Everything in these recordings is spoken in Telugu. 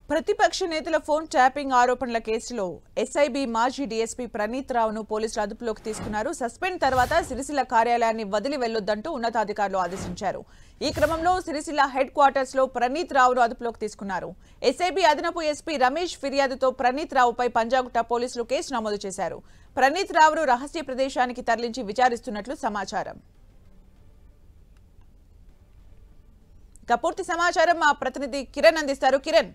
ప్రతిపక్ష నేతల ఫోన్ ట్యాపింగ్ ఆరోపణల కేసులో ఎస్ఐబి మాజీ డీఎస్పీ ప్రణీత్ రావును పోలీసులు అదుపులోకి తీసుకున్నారు సస్పెండ్ తర్వాత సిరిసిల్ల కార్యాలయాన్ని వదిలి వెళ్లొద్దంటూ ఉన్నతాధికారులు ఆదేశించారు ఈ క్రమంలో సిరిసిల్ల హెడ్ క్వార్టర్స్ లో ప్రణీత్ రావును అదుపులోకి తీసుకున్నారు ఎస్ఐబి అదనపు ఎస్పీ రమేష్ ఫిర్యాదుతో ప్రణీత్ రావుపై పంజాగుట్ట పోలీసులు కేసు నమోదు చేశారు ప్రణీత్ రావును రహస్య ప్రదేశానికి తరలించి విచారిస్తున్నట్లు సమాచారం ఇక పూర్తి సమాచారం మా ప్రతినిధి కిరణ్ అందిస్తారు కిరణ్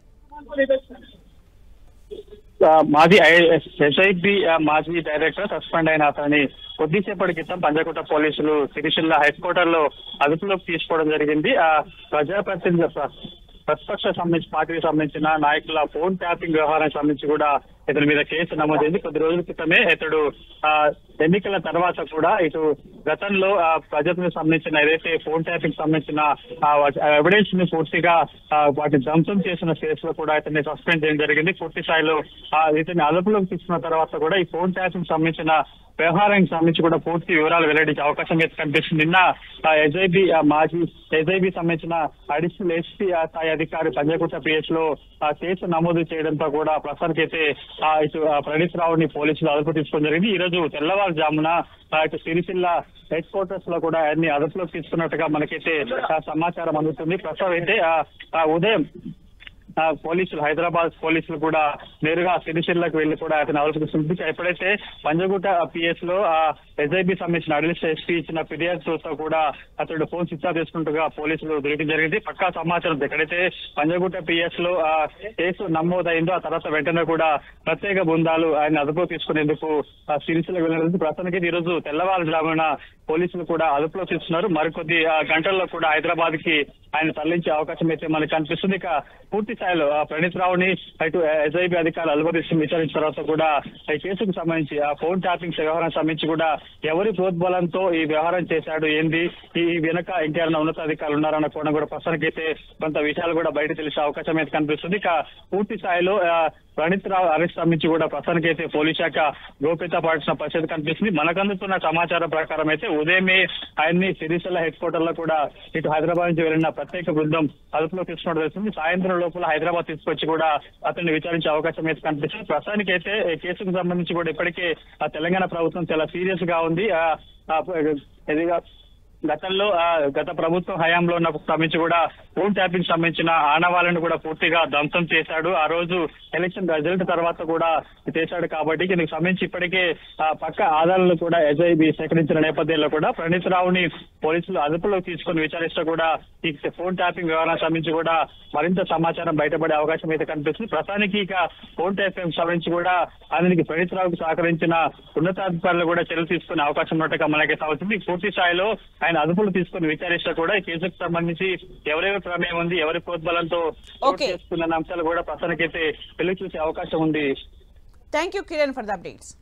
ఆ, మాజీ ఎస్ఐబి మాజీ డైరెక్టర్ సస్పెండ్ అయిన అతని కొద్దిసేపటి క్రితం పంజాగుట్ట పోలీసులు సిరిసిల్ల హెడ్ క్వార్టర్ లో అదుపులోకి తీసుకోవడం జరిగింది ఆ ప్రజాప్రతినిధి ప్ర- ప్రతిపక్ష సంబంధించి పార్టీకి సంబంధించిన నాయకుల ఫోన్ ట్యాపింగ్ వ్యవహారానికి సంబంధించి కూడా ఇతని మీద కేసు నమోదైంది కొద్ది రోజుల క్రితమే ఇతడు ఆ, ఎన్నికల తర్వాత కూడా ఇటు గతంలో ఆ, ప్రజలకు సంబంధించిన ఏదైతే ఫోన్ ట్యాపింగ్ సంబంధించిన ఎవిడెన్స్ ని పూర్తిగా ఆ, వాటిని ధ్వంసం చేసిన కేసులో కూడా ఇతన్ని సస్పెండ్ చేయడం జరిగింది పూర్తి స్థాయిలో ఆ, ఇతన్ని అదుపులోకి తీసుకున్న తర్వాత కూడా ఈ ఫోన్ ట్యాపింగ్ సంబంధించిన వ్యవహారానికి సంబంధించి కూడా పూర్తి వివరాలు వెల్లడించే అవకాశం అయితే కనిపిస్తుంది నిన్న ఎస్ఐబి మాజీ ఎస్ఐబి సంబంధించిన అడిషనల్ ఎస్పీ స్థాయి అధికారి పంజాగుట్ట పిఎస్ లో ఆ కేసు నమోదు చేయడంతో కూడా ప్రస్తుతానికైతే ఆ, ఇటు ఆ, ప్రణీత్ రావుని పోలీసులు అదుపు తీసుకోవడం జరిగింది ఈ రోజు తెల్లవారుజామున ఆ, ఇటు సిరిసిల్ల హెడ్ క్వార్టర్స్ లో కూడా అన్ని అదుపులోకి తీసుకున్నట్టుగా మనకైతే ఆ, సమాచారం అందుతుంది ప్రస్తుతం అయితే ఆ, ఆ, ఉదయం ఆ, పోలీసులు హైదరాబాద్ పోలీసులు కూడా నేరుగా సిరిసిల్లకు వెళ్లి కూడా అతను అవసరం ఎప్పుడైతే పంజగుట్ట పిఎస్ లో ఎస్ఐబి సంబంధించిన అడిషనల్ ఎస్పీ ఇచ్చిన ఫిర్యాదుతో కూడా అతడు ఫోన్ స్విచ్ ఆఫ్ చేసుకుంటుగా పోలీసులు దొరకడం జరిగింది పక్కా సమాచారం ఎక్కడైతే పంజగుట్ట పిఎస్ లో ఆ కేసు నమోదైందో ఆ తర్వాత వెంటనే కూడా ప్రత్యేక బృందాలు ఆయన అదుపులో తీసుకునేందుకు ఆ, సిరిసిల్లకు వెళ్ళిన ప్రస్తుతానికి ఈ రోజు తెల్లవారుజామున పోలీసులు కూడా అదుపులో తీసుకున్నారు మరికొద్ది ఆ, గంటల్లో కూడా హైదరాబాద్ కి ఆయన తరలించే అవకాశం అయితే మనకు కనిపిస్తుంది ఇక పూర్తి స్థాయిలో ఆ, ప్రణీత్ రావుని అటు ఎస్ఐబి అధికారులు అలువరిస్తూ విచారించిన తర్వాత కూడా ఈ కేసుకు సంబంధించి ఆ ఫోన్ ట్యాపింగ్ వ్యవహారం సంబంధించి కూడా ఎవరి ప్రోద్బలంతో ఈ వ్యవహారం చేశాడు ఏంది ఈ వెనక ఇంకేమైనా ఉన్నతాధికారులు ఉన్నారన్న కోణం కూడా ప్రస్తుతానికైతే కొంత విషయాలు కూడా బయట తెలిసే అవకాశం అయితే కనిపిస్తుంది ఇక పూర్తి స్థాయిలో ఆ, ప్రణీత్ రావు అరెస్ట్ సంబంధించి కూడా ప్రస్తుతానికైతే పోలీస్ శాఖ గోప్యత పాటించిన పరిస్థితి కనిపిస్తుంది మనకు అందుతున్న సమాచారం ప్రకారం అయితే ఉదయమే ఆయన్ని సిరిసిల్ల హెడ్ క్వార్టర్ లో కూడా ఇటు హైదరాబాద్ నుంచి వెళ్ళిన ప్రత్యేక బృందం అదుపులో తీసుకున్నట్టు తెలుస్తుంది సాయంత్రం లోపల హైదరాబాద్ తీసుకొచ్చి కూడా అతన్ని విచారించే అవకాశం అయితే కనిపిస్తుంది ప్రస్తుతానికి అయితే ఈ కేసుకు సంబంధించి కూడా ఇప్పటికే ఆ తెలంగాణ ప్రభుత్వం చాలా సీరియస్ గా ఉంది ఆ, ఆ, ఇదిగా గతంలో ఆ, గత ప్రభుత్వం హయాంలో ఉన్న సంబంధించి కూడా ఫోన్ ట్యాపింగ్ సంబంధించిన ఆనవాళ్ళను కూడా పూర్తిగా ధ్వంసం చేశాడు ఆ రోజు ఎలక్షన్ రిజల్ట్ తర్వాత కూడా చేశాడు కాబట్టి దీనికి సంబంధించి ఇప్పటికే ఆ, పక్క ఆధారాలు కూడా ఎస్ఐబి సేకరించిన నేపథ్యంలో కూడా ప్రణీత్ రావుని పోలీసులు అదుపులోకి తీసుకుని విచారిస్తే కూడా ఈ ఫోన్ ట్యాపింగ్ వ్యవహారం సంబంధించి కూడా మరింత సమాచారం బయటపడే అవకాశం అయితే కనిపిస్తుంది ప్రస్తుతానికి ఇక ఫోన్ ట్యాపింగ్ సంబంధించి కూడా ఆయనకి ప్రణీత్ రావుకు సహకరించిన ఉన్నతాధికారులు కూడా చర్యలు తీసుకునే అవకాశం ఉన్నట్టుగా మనకైతే అవుతుంది పూర్తి స్థాయిలో ఆయన అదుపులు తీసుకుని విచారిస్తే కూడా ఈ కేసుకు సంబంధించి ఎవరెవరి ప్రమేయం ఉంది ఎవరి ప్రోద్బలంతో చోటు Okay. చేసుకున్న అంశాలు కూడా ప్రస్తుతానికైతే వెలుగు చూసే అవకాశం ఉంది thank you Kiran for the updates